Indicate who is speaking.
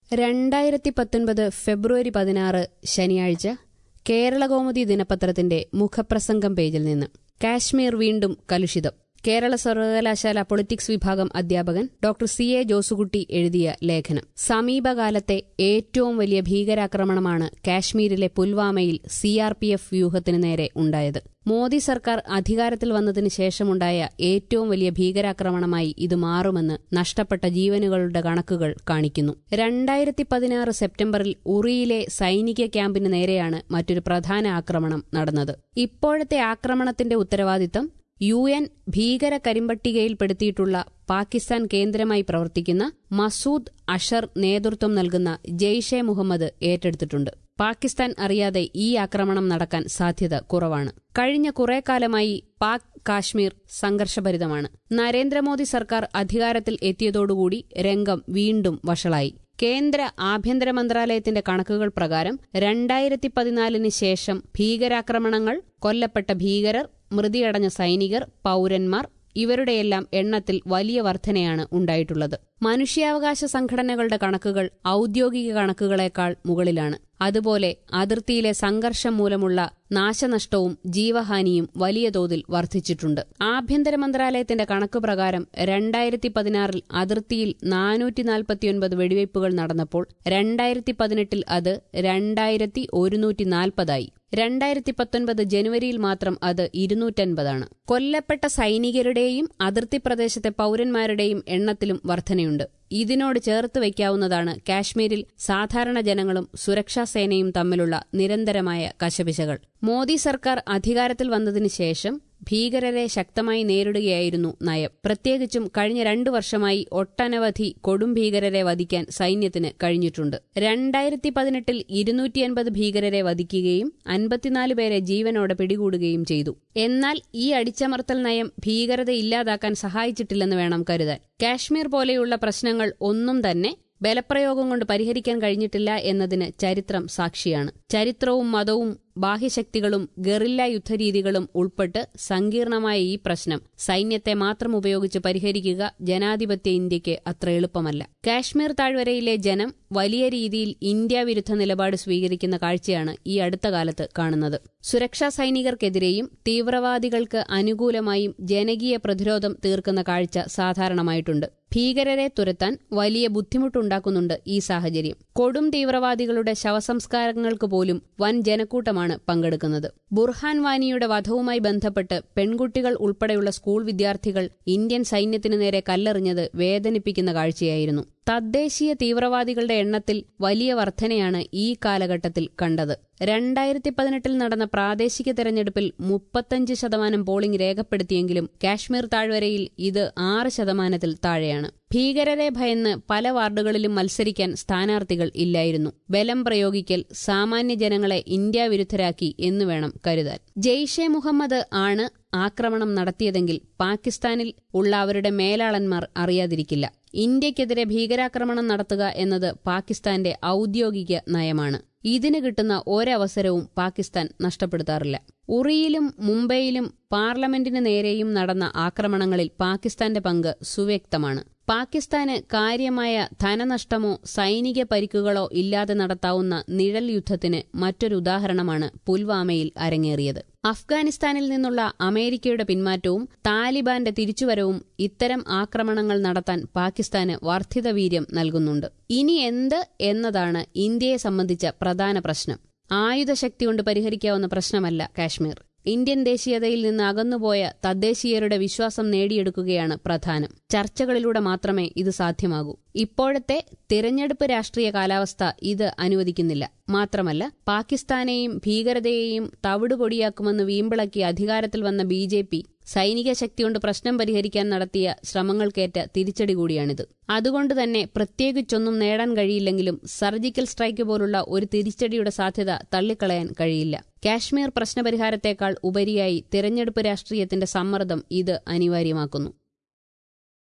Speaker 1: രണ്ടായിരത്തി പത്തൊൻപത് ഫെബ്രുവരി പതിനാറ് ശനിയാഴ്ച കേരളകൗമുദി ദിനപത്രത്തിന്റെ മുഖപ്രസംഗം പേജിൽ നിന്ന് കാശ്മീർ വീണ്ടും കലുഷിതം കേരള സർവകലാശാല പൊളിറ്റിക്സ് വിഭാഗം അധ്യാപകൻ ഡോക്ടർ സി എ ജോസുകുട്ടി എഴുതിയ ലേഖനം സമീപകാലത്തെ ഏറ്റവും വലിയ ഭീകരാക്രമണമാണ് കാശ്മീരിലെ പുൽവാമയിൽ സി ആർ പി എഫ് വ്യൂഹത്തിന് നേരെ ഉണ്ടായത് മോദി സർക്കാർ അധികാരത്തിൽ വന്നതിന് ശേഷമുണ്ടായ ഏറ്റവും വലിയ ഭീകരാക്രമണമായി ഇത് മാറുമെന്ന് നഷ്ടപ്പെട്ട ജീവനുകളുടെ കണക്കുകൾ കാണിക്കുന്നു രണ്ടായിരത്തി പതിനാറ് സെപ്റ്റംബറിൽ ഉറിയിലെ സൈനിക ക്യാമ്പിന് നേരെയാണ് മറ്റൊരു പ്രധാന ആക്രമണം നടന്നത് ഇപ്പോഴത്തെ ആക്രമണത്തിന്റെ ഉത്തരവാദിത്തം യു എൻ ഭീകര കരിമ്പട്ടികയിൽപ്പെടുത്തിയിട്ടുള്ള പാകിസ്ഥാൻ കേന്ദ്രമായി പ്രവർത്തിക്കുന്ന മസൂദ് അഷർ നേതൃത്വം നൽകുന്ന ജെയ്ഷെ മുഹമ്മദ് ഏറ്റെടുത്തിട്ടുണ്ട് പാകിസ്ഥാൻ അറിയാതെ ഈ ആക്രമണം നടക്കാൻ സാധ്യത കുറവാണ് കഴിഞ്ഞ കുറെ കാലമായി പാക് കാശ്മീർ സംഘർഷഭരിതമാണ് നരേന്ദ്രമോദി സർക്കാർ അധികാരത്തിൽ എത്തിയതോടുകൂടി രംഗം വീണ്ടും വഷളായി കേന്ദ്ര ആഭ്യന്തര മന്ത്രാലയത്തിന്റെ കണക്കുകൾ പ്രകാരം രണ്ടായിരത്തി പതിനാലിന് ശേഷം ഭീകരാക്രമണങ്ങൾ കൊല്ലപ്പെട്ട ഭീകരർ മൃതിയടഞ്ഞ സൈനികർ പൌരന്മാർ ഇവരുടെയെല്ലാം എണ്ണത്തിൽ വലിയ വർധനയാണ് ഉണ്ടായിട്ടുള്ളത് മനുഷ്യാവകാശ സംഘടനകളുടെ കണക്കുകൾ ഔദ്യോഗിക കണക്കുകളെക്കാൾ മുകളിലാണ് അതുപോലെ അതിർത്തിയിലെ സംഘർഷം മൂലമുള്ള നാശനഷ്ടവും ജീവഹാനിയും വലിയ തോതിൽ വർദ്ധിച്ചിട്ടുണ്ട് ആഭ്യന്തര മന്ത്രാലയത്തിന്റെ കണക്ക് പ്രകാരം രണ്ടായിരത്തി പതിനാറിൽ അതിർത്തിയിൽ നാനൂറ്റി നാൽപ്പത്തിയൊൻപത് വെടിവയ്പുകൾ നടന്നപ്പോൾ രണ്ടായിരത്തി പതിനെട്ടിൽ അത് രണ്ടായിരത്തി ഒരുന്നൂറ്റി നാൽപ്പതായി രണ്ടായിരത്തി പത്തൊൻപത് ജനുവരിയിൽ മാത്രം അത് ഇരുന്നൂറ്റൻപതാണ് കൊല്ലപ്പെട്ട സൈനികരുടെയും അതിർത്തി പ്രദേശത്തെ പൌരന്മാരുടെയും എണ്ണത്തിലും വർധനയുണ്ട് ഇതിനോട് ചേർത്ത് വയ്ക്കാവുന്നതാണ് കാശ്മീരിൽ സാധാരണ ജനങ്ങളും സുരക്ഷാസേനയും തമ്മിലുള്ള നിരന്തരമായ കശപിശകൾ മോദി സർക്കാർ അധികാരത്തിൽ വന്നതിന് ശേഷം ഭീകരരെ ശക്തമായി നേരിടുകയായിരുന്നു നയം പ്രത്യേകിച്ചും കഴിഞ്ഞ രണ്ടു വർഷമായി ഒട്ടനവധി കൊടും ഭീകരരെ വധിക്കാൻ സൈന്യത്തിന് കഴിഞ്ഞിട്ടുണ്ട് രണ്ടായിരത്തി പതിനെട്ടിൽ ഇരുന്നൂറ്റിയൻപത് ഭീകരരെ വധിക്കുകയും അൻപത്തിനാല് പേരെ ജീവനോടെ പിടികൂടുകയും ചെയ്തു എന്നാൽ ഈ അടിച്ചമർത്തൽ നയം ഭീകരത ഇല്ലാതാക്കാൻ സഹായിച്ചിട്ടില്ലെന്ന് വേണം കരുതാൻ കാശ്മീർ പോലെയുള്ള പ്രശ്നങ്ങൾ ഒന്നും തന്നെ ബലപ്രയോഗം കൊണ്ട് പരിഹരിക്കാൻ കഴിഞ്ഞിട്ടില്ല എന്നതിന് ചരിത്രം സാക്ഷിയാണ് ചരിത്രവും മതവും ബാഹ്യശക്തികളും ഗറില്ല യുദ്ധരീതികളും ഉൾപ്പെട്ട് സങ്കീർണമായ ഈ പ്രശ്നം സൈന്യത്തെ മാത്രം ഉപയോഗിച്ച് പരിഹരിക്കുക ജനാധിപത്യ ഇന്ത്യക്ക് അത്ര എളുപ്പമല്ല കാശ്മീർ താഴ്വരയിലെ ജനം വലിയ രീതിയിൽ ഇന്ത്യ വിരുദ്ധ നിലപാട് സ്വീകരിക്കുന്ന കാഴ്ചയാണ് ഈ അടുത്ത കാലത്ത് കാണുന്നത് സുരക്ഷാ സൈനികർക്കെതിരെയും തീവ്രവാദികൾക്ക് അനുകൂലമായും ജനകീയ പ്രതിരോധം തീർക്കുന്ന കാഴ്ച സാധാരണമായിട്ടുണ്ട് ഭീകരരെ തുരത്താൻ വലിയ ബുദ്ധിമുട്ടുണ്ടാക്കുന്നുണ്ട് ഈ സാഹചര്യം കൊടും തീവ്രവാദികളുടെ ശവസംസ്കാരങ്ങൾക്ക് പോലും വൻ ജനക്കൂട്ടമാണ് പങ്കെടുക്കുന്നത് ബുർഹാൻ വാനിയുടെ വധവുമായി ബന്ധപ്പെട്ട് പെൺകുട്ടികൾ ഉൾപ്പെടെയുള്ള സ്കൂൾ വിദ്യാർത്ഥികൾ ഇന്ത്യൻ സൈന്യത്തിനു നേരെ കല്ലെറിഞ്ഞത് വേദനിപ്പിക്കുന്ന കാഴ്ചയായിരുന്നു തദ്ദേശീയ തീവ്രവാദികളുടെ എണ്ണത്തിൽ വലിയ വർധനയാണ് ഈ കാലഘട്ടത്തിൽ കണ്ടത് രണ്ടായിരത്തി പതിനെട്ടിൽ നടന്ന പ്രാദേശിക തെരഞ്ഞെടുപ്പിൽ മുപ്പത്തഞ്ച് ശതമാനം പോളിംഗ് രേഖപ്പെടുത്തിയെങ്കിലും കാശ്മീർ താഴ്വരയിൽ ഇത് ആറ് ശതമാനത്തിൽ താഴെയാണ് ഭീകരരെ ഭയന്ന് പല വാർഡുകളിലും മത്സരിക്കാൻ സ്ഥാനാർത്ഥികൾ ഇല്ലായിരുന്നു ബലം പ്രയോഗിക്കൽ സാമാന്യ ജനങ്ങളെ ഇന്ത്യ വിരുദ്ധരാക്കി എന്നു വേണം കരുതാൻ ജെയ്ഷെ മുഹമ്മദ് ആണ് ആക്രമണം നടത്തിയതെങ്കിൽ പാകിസ്ഥാനിൽ ഉള്ള അവരുടെ മേലാളന്മാർ അറിയാതിരിക്കില്ല ഇന്ത്യക്കെതിരെ ഭീകരാക്രമണം നടത്തുക എന്നത് പാകിസ്ഥാന്റെ ഔദ്യോഗിക നയമാണ് ഇതിന് കിട്ടുന്ന ഒരവസരവും പാകിസ്ഥാൻ നഷ്ടപ്പെടുത്താറില്ല ഉറിയിലും മുംബൈയിലും പാർലമെന്റിന് നേരെയും നടന്ന ആക്രമണങ്ങളിൽ പാകിസ്ഥാന്റെ പങ്ക് സുവ്യക്തമാണ് പാകിസ്ഥാന് കാര്യമായ ധനനഷ്ടമോ സൈനിക പരിക്കുകളോ ഇല്ലാതെ നടത്താവുന്ന നിഴൽ യുദ്ധത്തിന് മറ്റൊരു ഉദാഹരണമാണ് പുൽവാമയിൽ അരങ്ങേറിയത് അഫ്ഗാനിസ്ഥാനിൽ നിന്നുള്ള അമേരിക്കയുടെ പിന്മാറ്റവും താലിബാന്റെ തിരിച്ചുവരവും ഇത്തരം ആക്രമണങ്ങൾ നടത്താൻ പാകിസ്ഥാന് വർദ്ധിത വീര്യം നൽകുന്നുണ്ട് ഇനി എന്ത് എന്നതാണ് ഇന്ത്യയെ സംബന്ധിച്ച പ്രധാന പ്രശ്നം ആയുധശക്തി കൊണ്ട് പരിഹരിക്കാവുന്ന പ്രശ്നമല്ല കാശ്മീർ ഇന്ത്യൻ ദേശീയതയിൽ നിന്ന് അകന്നുപോയ തദ്ദേശീയരുടെ വിശ്വാസം നേടിയെടുക്കുകയാണ് പ്രധാനം ചർച്ചകളിലൂടെ മാത്രമേ ഇത് സാധ്യമാകൂ ഇപ്പോഴത്തെ തിരഞ്ഞെടുപ്പ് രാഷ്ട്രീയ കാലാവസ്ഥ ഇത് അനുവദിക്കുന്നില്ല മാത്രമല്ല പാകിസ്ഥാനെയും ഭീകരതയെയും തവിടുപൊടിയാക്കുമെന്ന് വീമ്പിളക്കി അധികാരത്തിൽ വന്ന ബി ജെ പി സൈനിക ശക്തി കൊണ്ട് പ്രശ്നം പരിഹരിക്കാൻ നടത്തിയ ശ്രമങ്ങൾക്കേറ്റ തിരിച്ചടി കൂടിയാണിത് അതുകൊണ്ട് തന്നെ പ്രത്യേകിച്ചൊന്നും നേടാൻ കഴിയില്ലെങ്കിലും സർജിക്കൽ സ്ട്രൈക്ക് പോലുള്ള ഒരു തിരിച്ചടിയുടെ സാധ്യത തള്ളിക്കളയാൻ കഴിയില്ല കാശ്മീർ പ്രശ്നപരിഹാരത്തേക്കാൾ ഉപരിയായി തിരഞ്ഞെടുപ്പ് രാഷ്ട്രീയത്തിന്റെ സമ്മർദ്ദം ഇത് അനിവാര്യമാക്കുന്നു